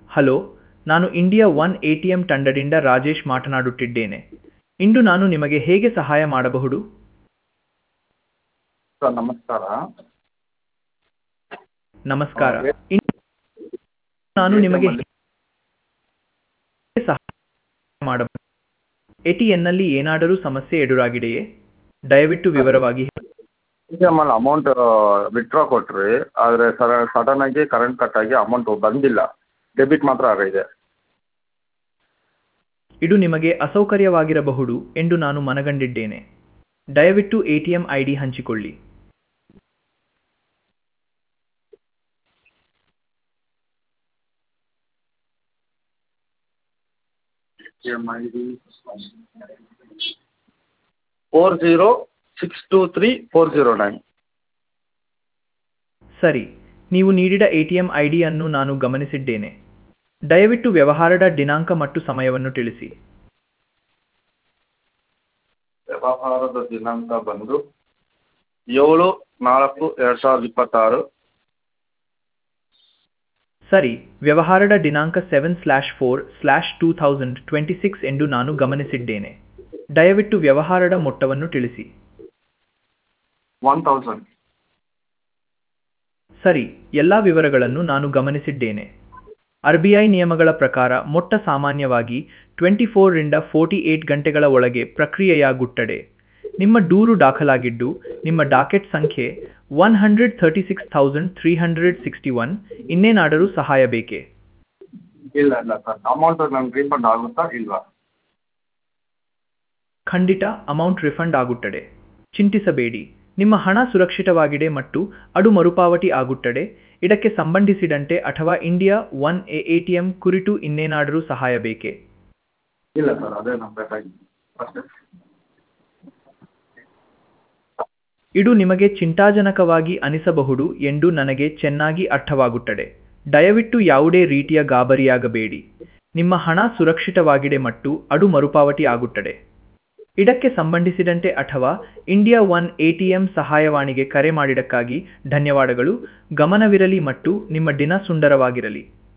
Hello ನಾನು India one A T M ತಂಡದಿಂದ ರಾಜೇಶ್ ಮಾತನಾಡುತ್ತಿದ್ದೇನೆ ಇಂದು ನಾನು ನಿಮಗೆ ಹೇಗೆ ಸಹಾಯ ಮಾಡಬಹುದು ಸರ್ ನಮಸ್ಕಾರ ನಮಸ್ಕಾರ ಇಂದು ನಾನು ನಿಮಗೆ ಹೇಗೆ ಸಹಾಯ ಮಾಡಬಹುದು ಎ ಟಿ ಎನ್ನಲ್ಲಿ ಏನಾದರೂ ಸಮಸ್ಯೆ ಎದುರಾಗಿದೆಯೇ ದಯವಿಟ್ಟು ವಿವರವಾಗಿ ಹೇಳಿ. ಎ ಟಿ ಎಮ್ಮಲ್ಲಿ ಅಮೌಂಟ್ ವಿತ್ಡ್ರಾ ಕೊಟ್ರಿ ಆದರೆ ಸರ ಸಡನ್ನಾಗಿ ಕರೆಂಟ್ ಕಟ್ ಆಗಿ ಅಮೌಂಟ್ ಬಂದಿಲ್ಲ ಡೆಬಿಟ್ ಮಾತ್ರ ಆಗೈತೆ ಇದು ನಿಮಗೆ ಅಸೌಕರ್ಯವಾಗಿರಬಹುದು ಎಂದು ನಾನು ಮನಗಂಡಿದ್ದೇನೆ ದಯವಿಟ್ಟು A T M I D ಹಂಚಿಕೊಳ್ಳಿ A M I D four zero six two three four zero nine ಸರಿ ನೀವು ನೀಡಿದ ಎ ಟಿ ಎಂ ಐ ಡಿಯನ್ನು ನಾನು ಗಮನಿಸಿದ್ದೇನೆ ದಯವಿಟ್ಟು ವ್ಯವಹಾರದ ದಿನಾಂಕ ಮತ್ತು ಸಮಯವನ್ನು ತಿಳಿಸಿ ವ್ಯವಹಾರದ ದಿನಾಂಕ ಬಂದು ಏಳು ನಾಲ್ಕು ಎರಡು ಸಾವಿರದ ಇಪ್ಪತ್ತಾರು ಸರಿ ವ್ಯವಹಾರದ ದಿನಾಂಕ seven slash four slash two thousand twenty six ಎಂದು ನಾನು ಗಮನಿಸಿದ್ದೇನೆ ದಯವಿಟ್ಟು ವ್ಯವಹಾರದ ಮೊತ್ತವನ್ನು ತಿಳಿಸಿ ಒನ್ ತೌಸಂಡ್ ಸರಿ ಎಲ್ಲ ವಿವರಗಳನ್ನು ನಾನು ಗಮನಿಸಿದ್ದೇನೆ ಆರ್ ಬಿ ಐ ನಿಯಮಗಳ ಪ್ರಕಾರ ಮೊಟ್ಟ ಸಾಮಾನ್ಯವಾಗಿ ಟ್ವೆಂಟಿ ಫೋರ್ರಿಂದ ಫೋರ್ಟಿ ಏಟ್ ಗಂಟೆಗಳ ಒಳಗೆ ಪ್ರಕ್ರಿಯೆಯಾಗುತ್ತದೆ ನಿಮ್ಮ ದೂರು ದಾಖಲಾಗಿದ್ದು ನಿಮ್ಮ ಡಾಕೆಟ್ ಸಂಖ್ಯೆ one hundred thirty six thousand three hundred sixty one ಇನ್ನೇನಾದರೂ ಸಹಾಯ ಬೇಕೇ ಇಲ್ಲ ಇಲ್ಲ ಸರ್ ಅಮೌಂಟ್ ನಂಗೆ ರೀಫಂಡ್ ಆಗುತ್ತಾ ಇಲ್ವಾ ಖಂಡಿತ ಅಮೌಂಟ್ ರಿಫಂಡ್ ಆಗುತ್ತದೆ ಚಿಂತಿಸಬೇಡಿ ನಿಮ್ಮ ಹಣ ಸುರಕ್ಷಿತವಾಗಿದೆ ಮತ್ತು ಅದು ಮರುಪಾವತಿ ಆಗುತ್ತದೆ ಇದಕ್ಕೆ ಸಂಬಂಧಿಸಿದಂತೆ ಅಥವಾ India one A A T M ಕುರಿತು ಇನ್ನೇನಾದರೂ ಸಹಾಯ ಬೇಕೇ ಇಲ್ಲ ಸರ್ ಅದೇ ನಮ್ಗೆ ಬೇಕಾಗಿತ್ತು ಅಷ್ಟೇ ಇದು ನಿಮಗೆ ಚಿಂತಾಜನಕವಾಗಿ ಅನಿಸಬಹುದು ಎಂದು ನನಗೆ ಚೆನ್ನಾಗಿ ಅರ್ಥವಾಗುತ್ತದೆ ದಯವಿಟ್ಟು ಯಾವುದೇ ರೀತಿಯ ಗಾಬರಿಯಾಗಬೇಡಿ ನಿಮ್ಮ ಹಣ ಸುರಕ್ಷಿತವಾಗಿದೆ ಮತ್ತು ಅದು ಮರುಪಾವತಿ ಆಗುತ್ತದೆ ಇದಕ್ಕೆ ಸಂಬಂಧಿಸಿದಂತೆ ಅಥವಾ India one A T M ಸಹಾಯವಾಣಿಗೆ ಕರೆ ಮಾಡಿದ್ದಕ್ಕಾಗಿ ಧನ್ಯವಾದಗಳು ಗಮನವಿರಲಿ ಮತ್ತು ನಿಮ್ಮ ದಿನ ಸುಂದರವಾಗಿರಲಿ